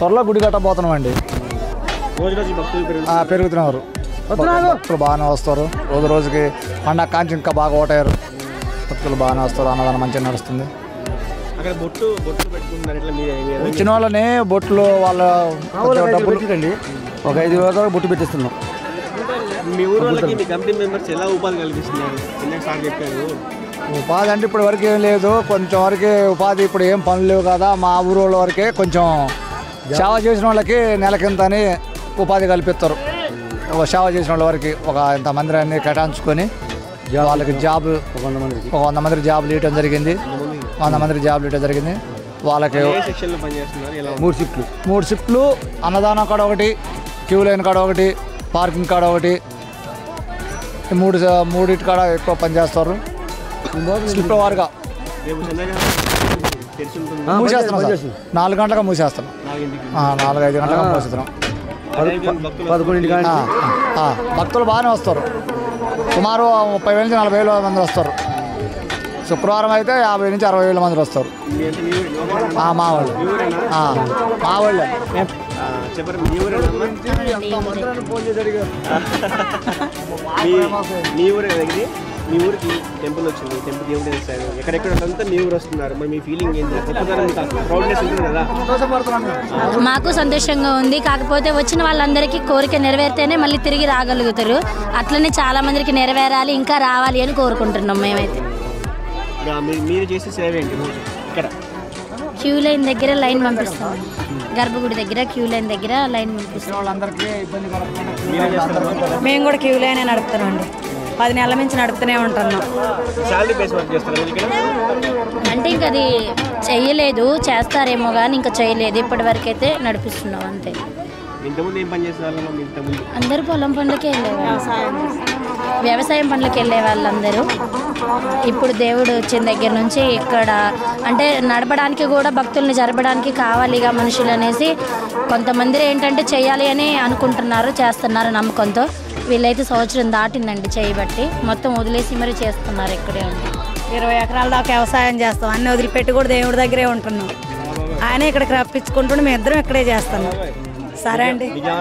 త్వరలో గుడి కట్టబోతున్నాం అండి రోజు రోజు భక్తులు పెరుగు ఆ, పెరుగుతున్నారు భక్తులు బాగానే వస్తారు రోజు రోజుకి పండగ కాంచి ఇంకా బాగా ఓటారు భక్తులు బాగానే వస్తారు అన్నదానం మంచిగా నడుస్తుంది అక్కడ బొట్టు బొట్టు పెట్టుకుంటున్నారు ఇట్లా మీరు మీరు వచ్చిన వాళ్ళని బొట్లు వాళ్ళ కొంచెం డబ్బులు ఒక ఐదు వేల బొట్టు పెట్టిస్తున్నాం మీ ఊరు వాళ్ళకి మీ కంపెనీ మెంబర్స్ ఎలా ఉపాధి కల్పిస్తున్నారు ఇందాక సార్ చెప్పారు ఉపాధి అంటే ఇప్పుడు వరకు ఏం లేదు కొంచెం వరకే ఉపాధి ఇప్పుడు ఏం పనులు లేవు కదా మా ఊరు వాళ్ళ వరకే కొంచెం సేవ చేసిన వాళ్ళకి నెలకింత అని ఉపాధి కల్పిస్తారు ఒక సేవ చేసిన వాళ్ళ వరకు ఒక ఇంత మందిరాన్ని కేటాయించుకొని వాళ్ళకి జాబ్ వంద మందికి ఒక వంద మందికి జాబులు ఇవ్వడం జరిగింది వంద మందికి జాబులు ఇవ్వడం జరిగింది వాళ్ళకి ఏ సెక్షన్లో పనిచేస్తున్నారు ఎలా ఉంది? మూడు షిఫ్ట్లు మూడు షిఫ్ట్లు అన్నదానం కాడ ఒకటి క్యూ లైన్ కాడ ఒకటి పార్కింగ్ కాడ ఒకటి ఈ మూడు మూడింటి కాడ ఎక్కువ పనిచేస్తారు షిఫ్ట్ వారుగా రేపు సంధ్యాగా తెరిచి ఉంటుంది మూసేస్తున్నాం సార్ నాలుగు గంటలకు మూసేస్తున్నాం నాలుగింటికి ఆ, నాలుగు ఐదు గంటలకు మూసేస్తున్నాం అదేవిధంగా భక్తులు పదకొండింటి కానీ ఆ, ఆ, భక్తులు బాగానే వస్తారు సుమారు ముప్పై వేల నుంచి నలభై వేల మంది వస్తారు శుక్రవారం అయితే యాభై నుంచి అరవై వేల మంది వస్తారు మీ అంటే మీ ఊరు- మీ ఊరు- ఆ, మా వాళ్ళు మీ ఊరేనా ఆ, మా వాళ్ళే ఆ, చెప్పరు మీ ఊరేనా మీ మీ ఊరే కదా ఇది మీ ఊరికి టెంపుల్ వచ్చింది టెంపుల్ దేవుడు వేస్తారు ఎక్కడెక్కడ అంతా మీ ఊరు వస్తున్నారు మరి మీ ఫీలింగ్ ఏంటి గొప్పతనం మీకు ప్రౌడ్నెస్ ఉంటుంది కదా మాకు సంతోషంగా ఉంది కాకపోతే వచ్చిన వాళ్ళందరికీ కోరిక నెరవేరితేనే మళ్ళీ తిరిగి రాగలుగుతారు అట్లనే చాలా మందికి నెరవేరాలి ఇంకా రావాలి అని కోరుకుంటున్నాం మేమైతే ఇంకా మీ- మీరు చేసే సేవ ఏంటి రోజు ఇక్కడ క్యూ లైన్ దగ్గర లైన్ పంపిస్తాం గర్భగుడి దగ్గర క్యూ లైన్ దగ్గర లైన్ పంపిస్తాం వాళ్ళందరికీ ఇబ్బంది కలగకుండా మీరే చేస్తారు మేము కూడా క్యూ లైనే నడుపుతున్నామండి పది నెలల నుంచి నడుపుతూనే ఉంటున్నాం శాలరీ బేస్ వర్క్ చేస్తారు మీరు ఇక్కడ అంటే ఇంక అది చెయ్యలేదు చేస్తారేమో కానీ ఇంకా చేయలేదు ఇప్పటి వరకు అయితే నడిపిస్తున్నాం అంతే ఇంతకుముందు ఏం పని చేసే వాళ్ళం మీ ఇంతకుముందు అందరూ పొలం పనులకి వెళ్ళేవాళ్ళు వ్యవసాయం పనులకి వెళ్ళే వాళ్ళందరూ ఇప్పుడు దేవుడు వచ్చిన దగ్గర నుంచి ఇక్కడ అంటే నడపడానికి కూడా భక్తుల్ని జరపడానికి కావాలిగా మనుషులు అనేసి కొంతమంది ఏంటంటే చేయాలి అని అనుకుంటున్నారు చేస్తున్నారు నమ్మకంతో వీళ్ళైతే సంవత్సరం దాటిందండి చేయబట్టి మొత్తం వదిలేసి మరి చేస్తున్నారు ఇక్కడే ఉండి ఇరవై ఎకరాల దాకా వ్యవసాయం చేస్తాం అన్ని వదిలిపెట్టి కూడా దేవుడి దగ్గరే ఉంటున్నాం ఆయన ఇక్కడికి రప్పించుకుంటుండే మేము ఇద్దరం ఇక్కడే చేస్తున్నాం సరే అండి